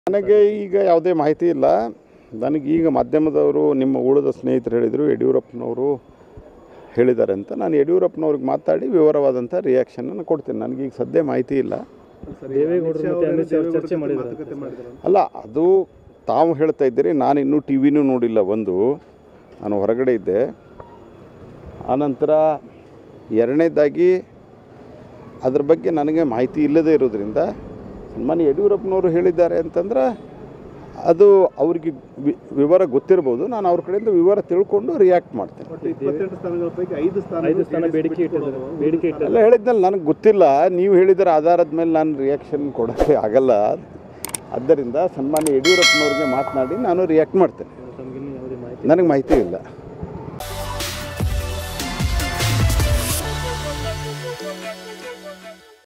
ನನಗೆ ಈಗ ಯಾವುದೇ ಮಾಹಿತಿ ಇಲ್ಲ ನನಗೆ ಈಗ ಮಾಧ್ಯಮದವರು ನಿಮ್ಮ ಉಳಿದ ಸ್ನೇಹಿತರು ಹೇಳಿದರು ಯಡಿಯೂರಪ್ಪನವರು ಹೇಳಿದ್ದಾರೆ ಅಂತ ನಾನು ಯಡಿಯೂರಪ್ಪನವ್ರಿಗೆ ಮಾತಾಡಿ ವಿವರವಾದಂಥ ರಿಯಾಕ್ಷನನ್ನು ಕೊಡ್ತೀನಿ ನನಗೀಗ ಸದ್ಯ ಮಾಹಿತಿ ಇಲ್ಲ ದೇವೇಗೌಡರು ಮತ್ತೆ ಅಮಿತ್ ಶಾ ಅವರು ಚರ್ಚೆ ಮಾಡಿದ್ದಾರೆ ಅಲ್ಲ ಅದು ತಾವು ಹೇಳ್ತಾ ಇದ್ದೀರಿ ನಾನು ಇನ್ನೂ ಟಿ ವಿನೂ ನೋಡಿಲ್ಲ ಒಂದು ನಾನು ಹೊರಗಡೆ ಇದ್ದೆ ಆನಂತರ ಎರಡನೇದಾಗಿ ಅದ್ರ ಬಗ್ಗೆ ನನಗೆ ಮಾಹಿತಿ ಇಲ್ಲದೇ ಇರೋದ್ರಿಂದ ಸನ್ಮಾನ್ಯ ಯಡಿಯೂರಪ್ಪನವರು ಹೇಳಿದ್ದಾರೆ ಅಂತಂದ್ರೆ ಅದು ಅವ್ರಿಗೆ ವಿ- ವಿವರ ಗೊತ್ತಿರ್ಬೋದು ನಾನು ಅವ್ರ ಕಡೆಯಿಂದ ವಿವರ ತಿಳ್ಕೊಂಡು ರಿಯಾಕ್ಟ್ ಮಾಡ್ತೇನೆ ಇಪ್ಪತ್ತೆಂಟು ಸ್ಥಾನಗಳ ಪೈಕಿ ಐದು ಸ್ಥಾನ ಐದು ಸ್ಥಾನ ಬೇಡಿಕೆ ಇಟ್ಟಿದ್ದಾರೆ ಬೇಡಿಕೆ ಇಟ್ಟಿದ್ದಾರೆ ಎಲ್ಲ ಹೇಳಿದ್ನಲ್ಲ ನನಗೆ ಗೊತ್ತಿಲ್ಲ ನೀವು ಹೇಳಿದರ ಆಧಾರದ ಮೇಲೆ ನಾನು ರಿಯಾಕ್ಷನ್ ಕೊಡೋಕ್ಕೆ ಆಗಲ್ಲ ಆದ್ದರಿಂದ ಸನ್ಮಾನ್ಯ ಯಡಿಯೂರಪ್ಪನವ್ರಿಗೆ ಮಾತನಾಡಿ ನಾನು ರಿಯಾಕ್ಟ್ ಮಾಡ್ತೇನೆ ತಮಗಿನ್ನೂ ಯಾವುದೇ ಮಾಹಿತಿ ನನಗೆ ಮಾಹಿತಿ ಇಲ್ಲ